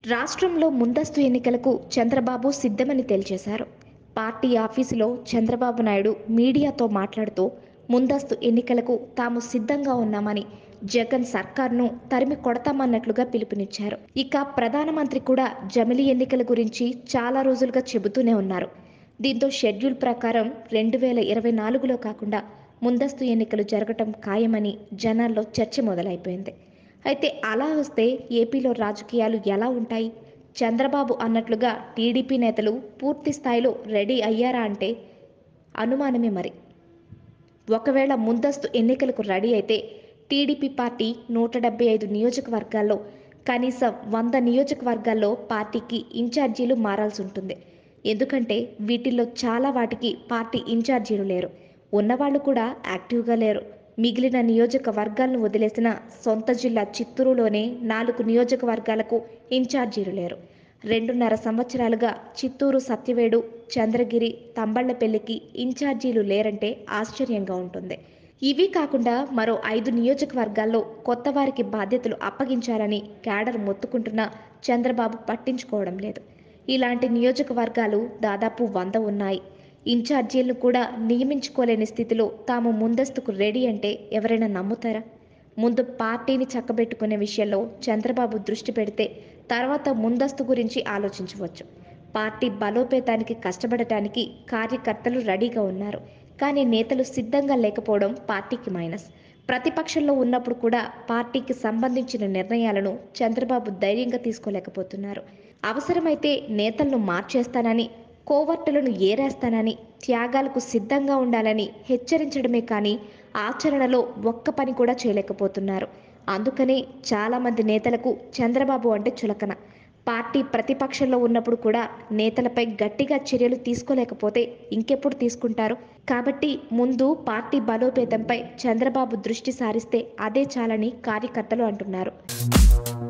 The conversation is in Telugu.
రాష్ట్రంలో ముందస్తు ఎన్నికలకు చంద్రబాబు సిద్ధమని తేల్చేశారు పార్టీ ఆఫీసులో చంద్రబాబు నాయుడు మీడియాతో మాట్లాడుతూ ముందస్తు ఎన్నికలకు తాము సిద్ధంగా ఉన్నామని జగన్ సర్కార్ను తరిమి కొడతామన్నట్లుగా పిలుపునిచ్చారు ఇక ప్రధానమంత్రి కూడా జమిలీ ఎన్నికల గురించి చాలా రోజులుగా చెబుతూనే ఉన్నారు దీంతో షెడ్యూల్ ప్రకారం రెండు వేల ఇరవై నాలుగులో కాకుండా ముందస్తు ఎన్నికలు జరగటం ఖాయమని జనాల్లో చర్చ మొదలైపోయింది అయితే అలా వస్తే ఏపీలో రాజకీయాలు ఎలా ఉంటాయి చంద్రబాబు అన్నట్లుగా టీడీపీ నేతలు పూర్తి స్థాయిలో రెడీ అయ్యారా అంటే అనుమానమే మరి ఒకవేళ ముందస్తు ఎన్నికలకు రెడీ అయితే టీడీపీ పార్టీ నూట డెబ్బై ఐదు నియోజకవర్గాల్లో కనీసం వంద నియోజకవర్గాల్లో పార్టీకి ఇన్ఛార్జీలు మారాల్సి ఉంటుంది ఎందుకంటే వీటిల్లో చాలా వాటికి పార్టీ ఇన్ఛార్జీలు లేరు ఉన్నవాళ్ళు కూడా యాక్టివ్గా లేరు మిగిలిన నియోజకవర్గాలను వదిలేసిన సొంత జిల్లా చిత్తూరులోనే నాలుగు నియోజకవర్గాలకు ఇన్ఛార్జీలు లేరు రెండున్నర సంవత్సరాలుగా చిత్తూరు సత్యవేడు చంద్రగిరి తంబళ్లపల్లికి ఇన్ఛార్జీలు లేరంటే ఆశ్చర్యంగా ఉంటుంది ఇవి కాకుండా మరో ఐదు నియోజకవర్గాల్లో కొత్త వారికి బాధ్యతలు అప్పగించాలని క్యాడర్ మొత్తుకుంటున్నా చంద్రబాబు పట్టించుకోవడం లేదు ఇలాంటి నియోజకవర్గాలు దాదాపు వంద ఉన్నాయి ఇన్ఛార్జీలను కూడా నియమించుకోలేని స్థితిలో తాము ముందస్తుకు రెడీ అంటే ఎవరైనా నమ్ముతారా ముందు పార్టీని చక్కబెట్టుకునే విషయంలో చంద్రబాబు దృష్టి పెడితే తర్వాత ముందస్తు గురించి ఆలోచించవచ్చు పార్టీ బలోపేతానికి కష్టపడటానికి కార్యకర్తలు రెడీగా ఉన్నారు కానీ నేతలు సిద్ధంగా లేకపోవడం పార్టీకి మైనస్ ప్రతిపక్షంలో ఉన్నప్పుడు కూడా పార్టీకి సంబంధించిన నిర్ణయాలను చంద్రబాబు ధైర్యంగా తీసుకోలేకపోతున్నారు అవసరమైతే నేతలను మార్చేస్తానని కోవర్టులను ఏరేస్తానని త్యాగాలకు సిద్ధంగా ఉండాలని హెచ్చరించడమే కానీ ఆచరణలో ఒక్క పని కూడా చేయలేకపోతున్నారు అందుకనే చాలామంది నేతలకు చంద్రబాబు అంటే చులకన పార్టీ ప్రతిపక్షంలో ఉన్నప్పుడు కూడా నేతలపై గట్టిగా చర్యలు తీసుకోలేకపోతే ఇంకెప్పుడు తీసుకుంటారు కాబట్టి ముందు పార్టీ బలోపేతంపై చంద్రబాబు దృష్టి సారిస్తే అదే చాలని కార్యకర్తలు అంటున్నారు